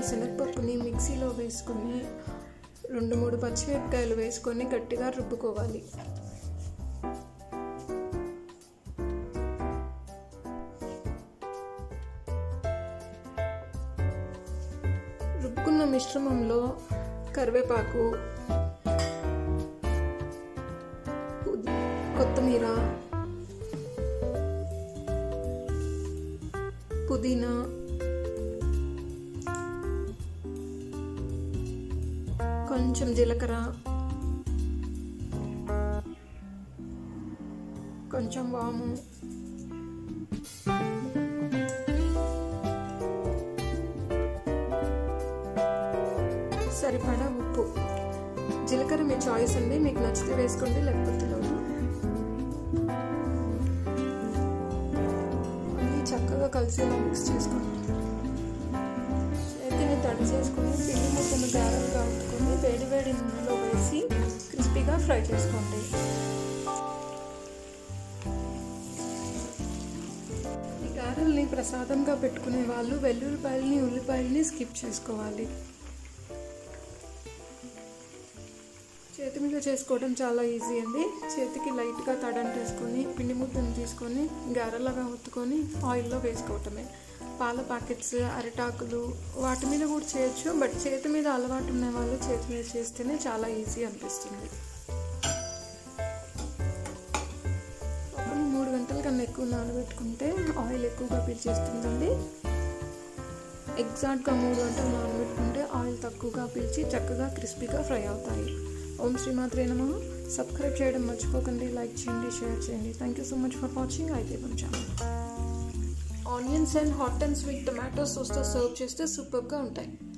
శనగపప్పుని మిక్సీలో వేసుకొని రెండు మూడు పచ్చిమిరపకాయలు వేసుకొని గట్టిగా రుబ్బుకోవాలి రుబ్బుకున్న మిశ్రమంలో కరివేపాకు పుదీ- కొత్తిమీర పుదీనా కొంచెం జీలకర్ర కొంచెం వాము సరిపడా ఉప్పు జీలకర్ర మీ చాయిస్ అండి మీకు నచ్చితే వేసుకోండి లేకపోతే లేదు అన్నీ చక్కగా కలిసేలా మిక్స్ చేసుకోండి చేతిని తడి చేసుకొని పిండి ముద్దను గారెలుగా ఉంచుకొని వేడి వేడి నూనెలో వేసి క్రిస్పీగా ఫ్రై చేసుకోండి ఈ గారెల్ని ప్రసాదంగా పెట్టుకునే వాళ్ళు వెల్లుల్లిపాయలని ఉల్లిపాయలని స్కిప్ చేసుకోవాలి చేతి మీద చేసుకోవడం చాలా ఈజీ అండి చేతికి లైట్గా తడంటేసుకొని పిండి ముద్దను తీసుకొని గారెలాగా ఒత్తుకొని ఆయిల్లో వేసుకోవటమే పాల ప్యాకెట్స్ అరిటాకులు వాటి మీద కూడా చేయొచ్చు బట్ చేతి మీద అలవాటు ఉన్న వాళ్ళు చేతి మీద చేస్తేనే చాలా ఈజీ అనిపిస్తుంది పప్పుని మూడు గంటల కన్నా ఎక్కువ నానబెట్టుకుంటే ఆయిల్ ఎక్కువగా పీల్చేస్తుందండి ఎగ్జాక్ట్గా మూడు గంటలు నానబెట్టుకుంటే ఆయిల్ తక్కువగా పీల్చి చక్కగా క్రిస్పీగా ఫ్రై అవుతాయి ఓం శ్రీమాత్రే నమ సబ్స్క్రైబ్ చేయడం మర్చిపోకండి లైక్ చేయండి షేర్ చేయండి thank you so much for watching అయితే channel onions and hot and sweet tomato సాస్తో సర్వ్ చేస్తే సూపర్గా ఉంటాయి